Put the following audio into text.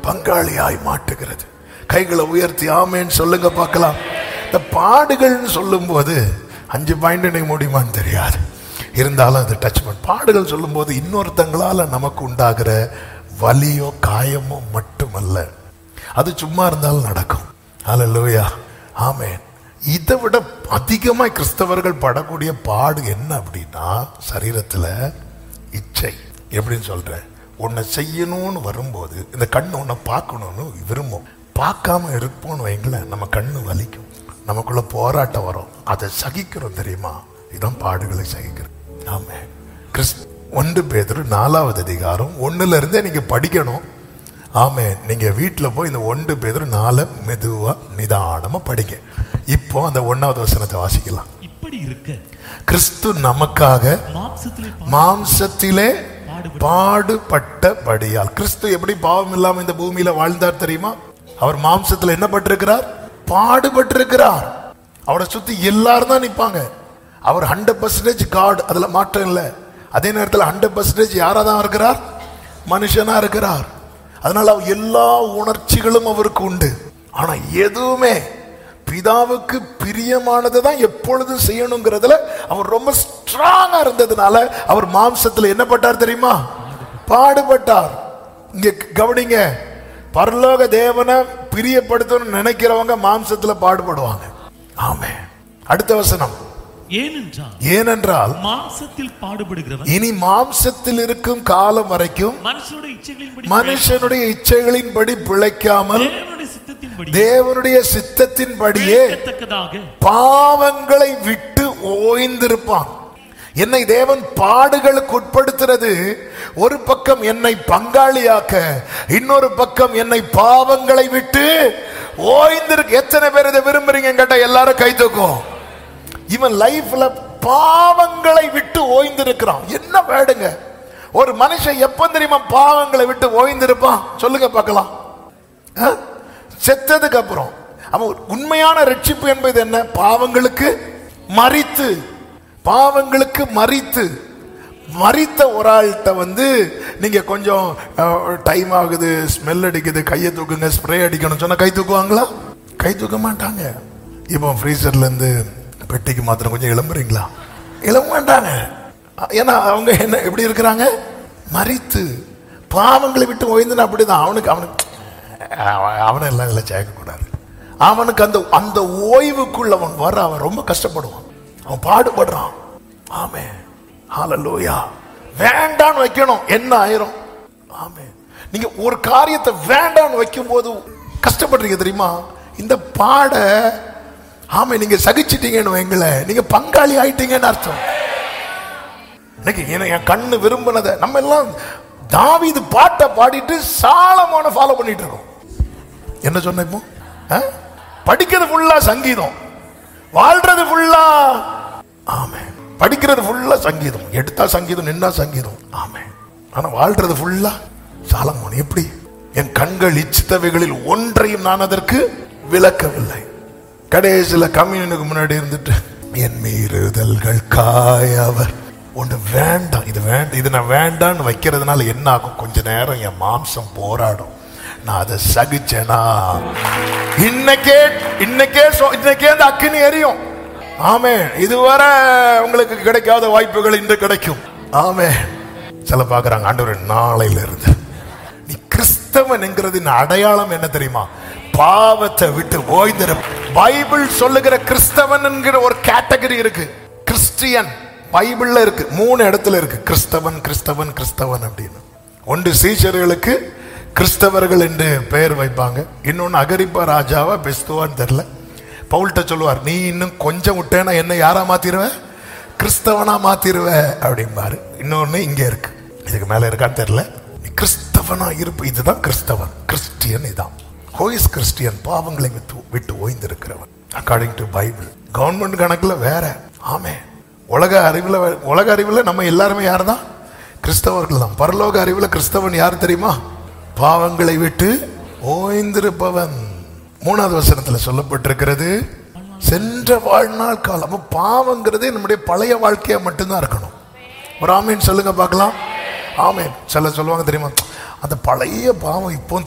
பங்காளியாய் மாட்டுகிறது கைகளை உயர்த்தி ஆமேன்னு சொல்லுங்க பார்க்கலாம் இந்த பாடுகள்னு சொல்லும்போது அஞ்சு பாயிண்ட் எனக்கு முடியுமான்னு தெரியாது இருந்தாலும் அது டச் பண்ண பாடுகள் சொல்லும்போது இன்னொருத்தங்களால நமக்கு உண்டாகிற வலியோ காயமோ மட்டுமல்ல அது சும்மா இருந்தாலும் நடக்கும் அல்லேலூயா ஆமென் இதை விட அதிகமாக கிறிஸ்தவர்கள் படக்கூடிய பாடு என்ன அப்படின்னா சரீரத்தில் இச்சை எப்படின்னு சொல்றேன் உன்னை செய்யணும்னு வரும்போது இந்த கண்ணு உன்னை பார்க்கணும்னு விரும்பும் பார்க்காம இருப்போம்னு வைங்களேன் நம்ம கண்ணு வலிக்கும் நமக்குள்ள போராட்டம் வரும் அதை சகிக்கிறோம் தெரியுமா இதான் பாடுகளை சகிக்கிறோம் ஆமே கிறிஸ் ஒன்று பேதரு நாலாவது அதிகாரம் ஒண்ணுல இருந்தே நீங்க படிக்கணும் ஆமே நீங்க வீட்டில் போய் இந்த ஒன்று பேதரு நாளை மெதுவா நிதானமா படிங்க இப்போ அந்த ஒன்னாவது வசனத்தை வாசிக்கலாம் இப்படி இருக்க கிறிஸ்து நமக்காக மாம்சத்திலே பா- மாம்சத்திலே பாடுபட்டபடியால் கிறிஸ்து எப்படி பாவம் இல்லாம இந்த பூமியில வாழ்ந்தார் தெரியுமா அவர் மாம்சத்துல என்ன பட்டிருக்கிறார் பாடுபட்டிருக்கிறார் அவரை சுத்தி எல்லாரும் தான் நிப்பாங்க அவர் ஹண்ட்ரட் பர்சன்டேஜ் காட் அதுல மாற்றம் இல்லை அதே நேரத்தில் ஹண்ட்ரட் பர்சன்டேஜ் யாரா தான் இருக்கிறார் மனுஷனா இருக்கிறார் அதனால அவர் எல்லா உணர்ச்சிகளும் அவருக்கு உண்டு ஆனா எதுவுமே பிதாவுக்கு பிரியமானதை தான் எப்பொழுதும் செய்யணுங்கிறதுல அவர் ரொம்ப ஸ்ட்ராங்கா இருந்ததுனால அவர் மாம்சத்துல என்ன பட்டார் தெரியுமா பாடுபட்டார் இங்க கவனிங்க பரலோக தேவனை பிரியப்படுத்தணும்னு நினைக்கிறவங்க மாம்சத்துல பாடுபடுவாங்க ஆமே அடுத்த வசனம் ஏனென்றால் ஏனென்றால் மாம்சத்தில் பாடுபடுகிறவன் இனி மாம்சத்தில் இருக்கும் காலம் வரைக்கும் மனுஷனுடைய இச்சைகளின்படி மனுஷனுடைய இச்சைகளின்படி பிழைக்காமல் தேவனுடைய சித்தத்தின்படி தேவனுடைய சித்தத்தின்படியே கேட்கத்தக்கதாக பாவங்களை விட்டு ஓய்ந்திருப்பான் என்னை தேவன் பாடுகளுக்கு உட்படுத்துறது ஒரு பக்கம் என்னை பங்காளியாக்க இன்னொரு பக்கம் என்னை பாவங்களை விட்டு ஓய்ந்திருக்கு எத்தனை பேர் இதை விரும்புறீங்க கேட்டா எல்லாரும் கை தூக்கும் இவன் லைஃப்ல பாவங்களை விட்டு ஓய்ந்திருக்கிறான் என்ன வேடுங்க ஒரு மனுஷன் எப்ப தெரியுமா பாவங்களை விட்டு ஓய்ந்திருப்பான் சொல்லுங்க பார்க்கலாம் ஆ? செத்ததுக்கு அப்புறம் அவன் உண்மையான ரட்சிப்பு என்பது என்ன பாவங்களுக்கு மறித்து பாவங்களுக்கு மறித்து மறித்த ஒரு ஆள்கிட்ட வந்து நீங்க கொஞ்சம் டைம் ஆகுது ஸ்மெல் அடிக்குது கையை தூக்குங்க ஸ்ப்ரே அடிக்கணும் சொன்னா கை தூக்குவாங்களா கை தூக்க மாட்டாங்க இப்போ ஃப்ரீசர்ல இருந்து பெட்டிக்கு மாத்திரம் கொஞ்சம் இளம்புறீங்களா இளம்ப மாட்டாங்க ஏன்னா அவங்க என்ன எப்படி இருக்கிறாங்க மறித்து பாவங்களை விட்டு ஓய்ந்துனா அப்படிதான் அவனுக்கு அவனுக்கு அவன் அவனை எல்லாம் இதில் சேர்க்கக்கூடாது அவனுக்கு அந்த அந்த ஓய்வுக்குள்ள அவன் வர அவன் ரொம்ப கஷ்டப்படுவான் அவன் பாடுபடுறான் ஆமே ஹalleluya வேண்டான்னு வைக்கணும் என்ன ஆயிரும் ஆமே நீங்க ஒரு காரியத்தை வேண்டான்னு வைக்கும்போது கஷ்டப்படுறீங்க தெரியுமா இந்த பாட ஆமே நீங்க சகிச்சிட்டீங்கன்னு வைங்களேன் நீங்க பங்காளி ஆயிட்டீங்கன்னு அர்த்தம் இன்னைக்கு என்ன- என் கண்ணு விரும்பினதை நம்ம எல்லாம் தாவீது பாட்டை பாடிட்டு சாலமான ஃபாலோ பண்ணிட்டு இருக்கோம் என்ன சொன்ன இப்போ ஆ? படிக்கிறது ஃபுல்லா சங்கீதம் வாழ்றது ஃபுல்லா ஆமே படிக்கிறது ஃபுல்லா சங்கீதம் எடுத்தா சங்கீதம் நின்னா சங்கீதம் ஆமே ஆனா வாழ்றது ஃபுல்லா சாலமோன் எப்படி என் கண்கள் இச்சித்தவைகளில் ஒன்றையும் நான் அதற்கு விளக்கவில்லை கடைசியில் கம்யூனுக்கு முன்னாடி இருந்துட்டு என் மீறுதல்கள் காயவர் ஒன்று வேண்டாம் இது வேண்டாம் இது நான் வேண்டான்னு வைக்கிறதுனால என்ன ஆகும் கொஞ்ச நேரம் என் மாம்சம் போராடும் நான் அதை சகிச்சேனா இன்னைக்கே இன்னைக்கே சொ- இன்னைக்கே அந்த அக்கினி எரியும் ஆமே இதுவரை உங்களுக்கு கிடைக்காத வாய்ப்புகள் இன்று கிடைக்கும் ஆமே சில பாக்குறாங்க ஆண்டவர் நாளையில இருந்து நீ கிறிஸ்தவன் என்கிறதின் அடையாளம் என்ன தெரியுமா பாவத்தை விட்டு ஓய்ந்திரு பைபிள் சொல்லுகிற கிறிஸ்தவன் என்கிற ஒரு கேட்டகரி இருக்கு கிறிஸ்டியன் பைபிள்ல இருக்கு மூணு இடத்துல இருக்கு கிறிஸ்தவன் கிறிஸ்தவன் கிறிஸ்தவன் அப்படின்னு ஒன்று சீஷர்களுக்கு கிறிஸ்தவர்கள் என்று பெயர் வைப்பாங்க இன்னொன்னு அகரிப்பா ராஜாவா பெஸ்துவான்னு தெரியல பவுல்கிட்ட சொல்லுவார் நீ இன்னும் கொஞ்சம் விட்டேன்னா என்ன யாரா மாத்திருவ கிறிஸ்தவனா மாத்திருவ அப்படிம்பாரு இன்னொன்னு இங்க இருக்கு இதுக்கு மேல இருக்கான்னு தெரியல நீ கிறிஸ்தவனா இருப்பு இதுதான் கிறிஸ்தவன் கிறிஸ்டியன் இதான் ஹோயிஸ் கிறிஸ்டியன் பாவங்களை விட்டு விட்டு ஓய்ந்திருக்கிறவன் அக்கார்டிங் டு பைபிள் கவர்மெண்ட் கணக்குல வேற ஆமே உலக அறிவுல உலக அறிவுல நம்ம எல்லாருமே யார் தான் கிறிஸ்தவர்கள் தான் பரலோக அறிவுல கிறிஸ்தவன் யார் தெரியுமா பாவங்களை விட்டு ஓய்ந்திருப்பவன் மூணாவது வசனத்துல சொல்லப்பட்டிருக்கிறது சென்ற வாழ்நாள் காலம் அப்ப பாவங்கிறதே நம்முடைய பழைய வாழ்க்கையா மட்டும்தான் இருக்கணும் ஒரு ஆமீன் சொல்லுங்க பார்க்கலாம் ஆமீன் சில சொல்லுவாங்க தெரியுமா அந்த பழைய பாவம் இப்போ